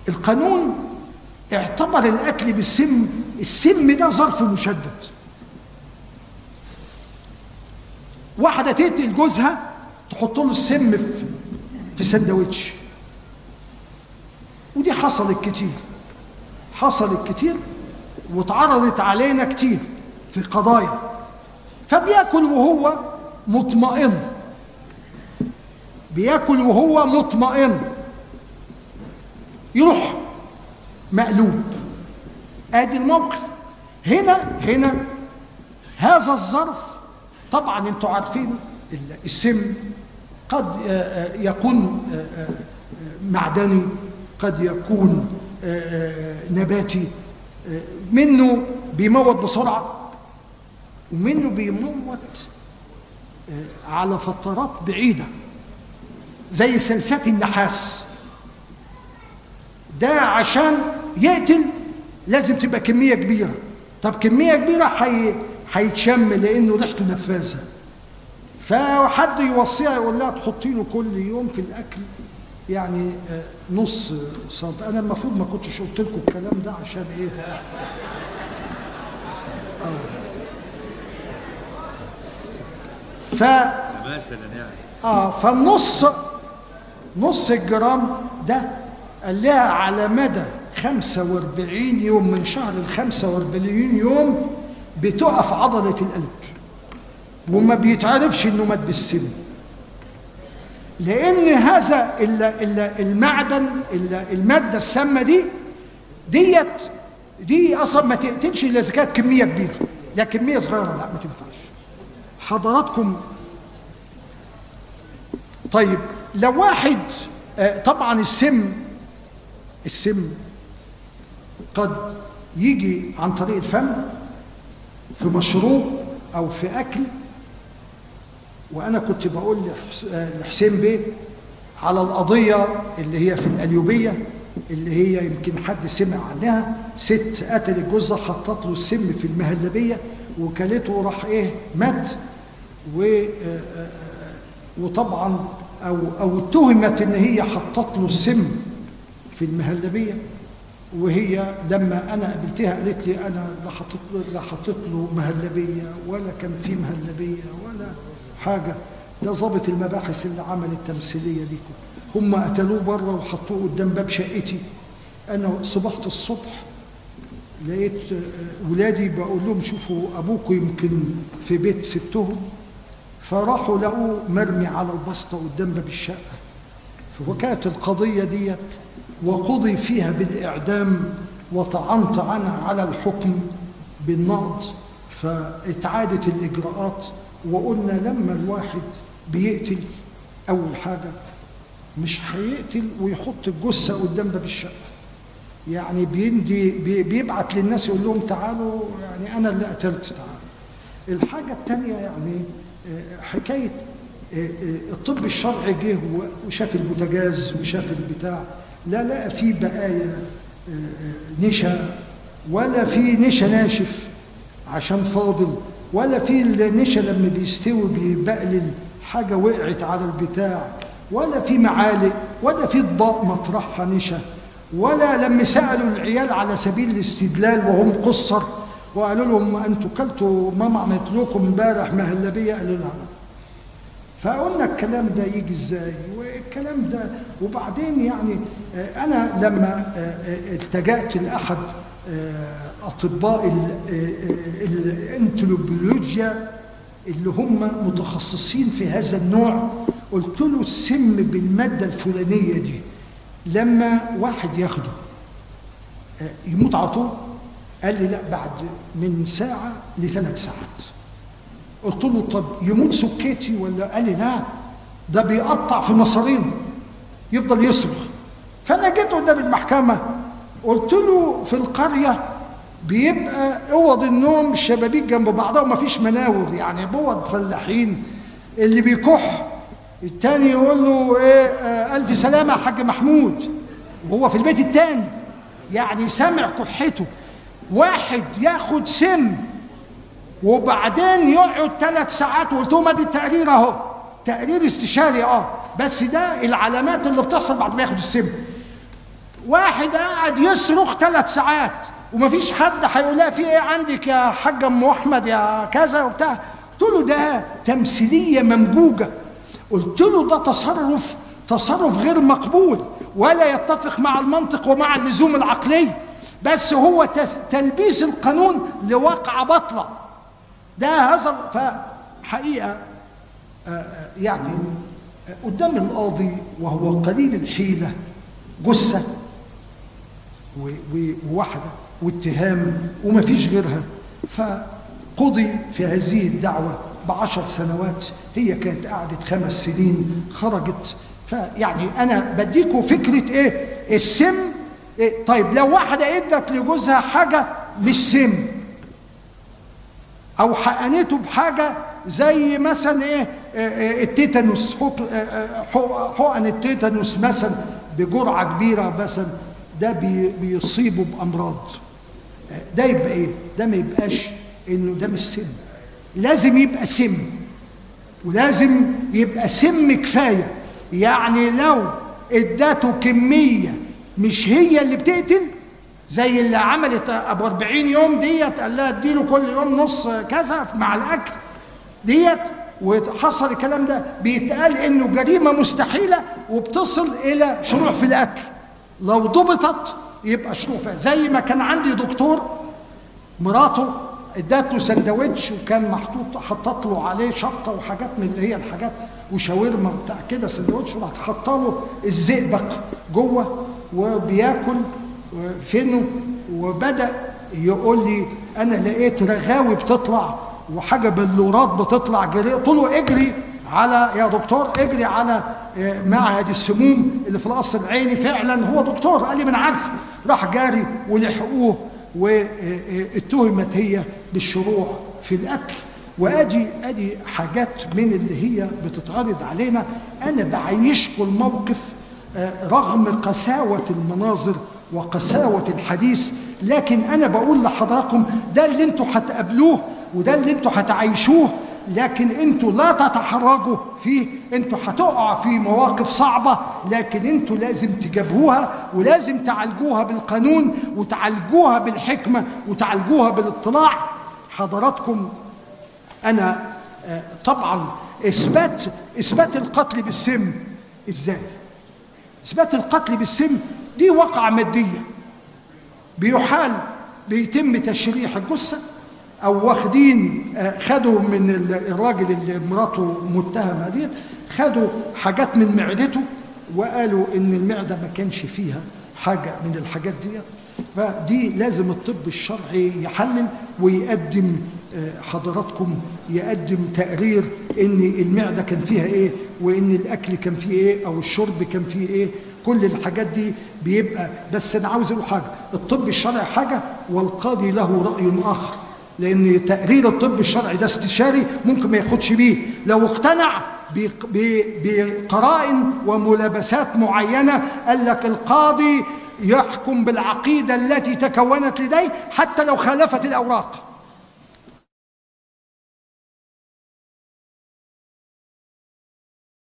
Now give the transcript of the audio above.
القانون اعتبر القتل بالسم السم ده ظرف مشدد واحدة تقتل جوزها تحط له السم في في سندوتش ودي حصلت كتير حصلت كتير واتعرضت علينا كتير في قضايا فبياكل وهو مطمئن بياكل وهو مطمئن يروح مقلوب ادي الموقف هنا هنا هذا الظرف طبعا انتوا عارفين السم قد يكون معدني قد يكون نباتي منه بيموت بسرعه ومنه بيموت على فترات بعيده زي سلفات النحاس ده عشان يقتل لازم تبقى كميه كبيره طب كميه كبيره حي... هيتشم لانه ريحته نفاذه فحد يوصيها يقول لها تحطي له كل يوم في الاكل يعني نص سنت انا المفروض ما كنتش قلت لكم الكلام ده عشان ايه أوه. ف مثلا يعني اه فالنص نص الجرام ده قال لها على مدى 45 يوم من شهر ال 45 يوم بتقف عضلة القلب وما بيتعرفش انه مات بالسم لان هذا ال- ال- المعدن ال- المادة السامة دي ديت دي اصلا ما تقتلش الا اذا كانت كمية كبيرة لا كمية صغيرة لا ما تنفعش حضراتكم طيب لو واحد آه، طبعا السم السم قد يجي عن طريق الفم في مشروب او في اكل وانا كنت بقول لحس- آه، لحسين بيه على القضيه اللي هي في القليوبيه اللي هي يمكن حد سمع عنها ست قتلت جوزها حطت له السم في المهلبيه وكلته راح ايه مات و آه، آه، وطبعا او او اتهمت ان هي حطت له السم في المهلبيه وهي لما انا قابلتها قالت لي انا لا حطيت له لا حطيت له مهلبيه ولا كان في مهلبيه ولا حاجه ده ضابط المباحث اللي عمل التمثيليه دي هم قتلوه بره وحطوه قدام باب شقتي انا صبحت الصبح لقيت آه، ولادي بقول لهم شوفوا ابوكم يمكن في بيت ستهم فراحوا لقوه مرمي على البسطه قدام باب الشقه وكانت القضية ديت وقضي فيها بالإعدام وطعنت أنا على الحكم بالنقض فاتعادت الإجراءات وقلنا لما الواحد بيقتل أول حاجة مش هيقتل ويحط الجثة قدام باب الشقة يعني بيندي بي- بيبعت للناس يقول لهم تعالوا يعني أنا اللي قتلت تعالوا الحاجة التانية يعني آه، حكاية آه، آه، الطب الشرعي جه و- وشاف البوتاجاز وشاف البتاع لا لقى فيه بقايا آه، آه، نشا ولا في نشا ناشف عشان فاضل ولا في النشا لما بيستوي بيبقلل حاجة وقعت على البتاع ولا في معالق ولا في اطباق مطرحها نشا ولا لما سألوا العيال على سبيل الاستدلال وهم قصر وقالوا لهم انتوا كلتوا ماما عملت لكم امبارح مهلبيه قالوا لها لا فقلنا الكلام ده يجي ازاي والكلام ده وبعدين يعني آه، انا لما آه، آه، التجأت لاحد آه، اطباء ال- آه، آه، الانتروبيولوجيا اللي هم متخصصين في هذا النوع قلت له السم بالماده الفلانيه دي لما واحد ياخده آه، يموت على طول قال لي لا بعد من ساعه لثلاث ساعات قلت له طب يموت سكيتي ولا قال لي لا ده بيقطع في مصارينه يفضل يصرخ فانا جيت قدام المحكمه قلت له في القريه بيبقى اوض النوم الشبابيك جنب بعضها ومفيش مناور يعني بوض فلاحين اللي بيكح التاني يقول له ايه آه الف سلامه يا حاج محمود وهو في البيت التاني يعني سامع كحته واحد ياخد سم وبعدين يقعد ثلاث ساعات وقلت لهم ادي التقرير اهو تقرير استشاري اه بس ده العلامات اللي بتحصل بعد ما ياخد السم واحد قاعد يصرخ ثلاث ساعات ومفيش حد هيقول لها في ايه عندك يا حاج ام احمد يا كذا وبتاع قلت له ده تمثيليه ممجوجه قلت له ده تصرف تصرف غير مقبول ولا يتفق مع المنطق ومع اللزوم العقلي بس هو تلبيس القانون لواقع بطلة ده هذا فحقيقة يعني قدام القاضي وهو قليل الحيلة جثة وواحدة واتهام وما فيش غيرها فقضي في هذه الدعوة بعشر سنوات هي كانت قعدت خمس سنين خرجت فيعني أنا بديكوا فكرة إيه السم إيه طيب لو واحدة ادت لجوزها حاجة مش سم أو حقنته بحاجة زي مثلا إيه, إيه التيتانوس حقن التيتانوس مثلا بجرعة كبيرة مثلا ده بي بيصيبه بأمراض ده يبقى إيه؟ ده ما يبقاش إنه ده مش سم لازم يبقى سم ولازم يبقى سم كفايه يعني لو ادته كميه مش هي اللي بتقتل زي اللي عملت ابو 40 يوم ديت قال لها اديله كل يوم نص كذا مع الاكل ديت وحصل الكلام ده بيتقال انه جريمه مستحيله وبتصل الى شروع في القتل لو ضبطت يبقى شروع فيها زي ما كان عندي دكتور مراته ادت له سندوتش وكان محطوط حطت له عليه شطه وحاجات من اللي هي الحاجات وشاورما بتاع كده سندوتش وراحت حاطه له الزئبق جوه وبياكل فينه وبدا يقول لي انا لقيت رغاوي بتطلع وحاجه بلورات بتطلع جري قلت له اجري على يا دكتور اجري على معهد السموم اللي في القصر العيني فعلا هو دكتور قال لي من عارف راح جاري ولحقوه واتهمت هي بالشروع في القتل وادي ادي حاجات من اللي هي بتتعرض علينا انا بعيشكم الموقف رغم قساوه المناظر وقساوه الحديث لكن انا بقول لحضراتكم ده اللي انتوا هتقابلوه وده اللي انتوا هتعيشوه لكن انتوا لا تتحرجوا فيه انتوا هتقعوا في مواقف صعبة لكن انتوا لازم تجابهوها ولازم تعالجوها بالقانون وتعالجوها بالحكمة وتعالجوها بالاطلاع حضراتكم انا طبعا اثبات اثبات القتل بالسم ازاي اثبات القتل بالسم دي وقعة مادية بيحال بيتم تشريح الجثه او واخدين خدوا من الراجل اللي مراته متهمه ديت خدوا حاجات من معدته وقالوا ان المعده ما كانش فيها حاجه من الحاجات ديت فدي لازم الطب الشرعي يحلل ويقدم حضراتكم يقدم تقرير ان المعده كان فيها ايه وان الاكل كان فيه ايه او الشرب كان فيه ايه كل الحاجات دي بيبقى بس انا عاوز اقول حاجه الطب الشرعي حاجه والقاضي له راي اخر لان تقرير الطب الشرعي ده استشاري ممكن ما ياخدش بيه لو اقتنع بقرائن وملابسات معينه قال لك القاضي يحكم بالعقيده التي تكونت لديه حتى لو خالفت الاوراق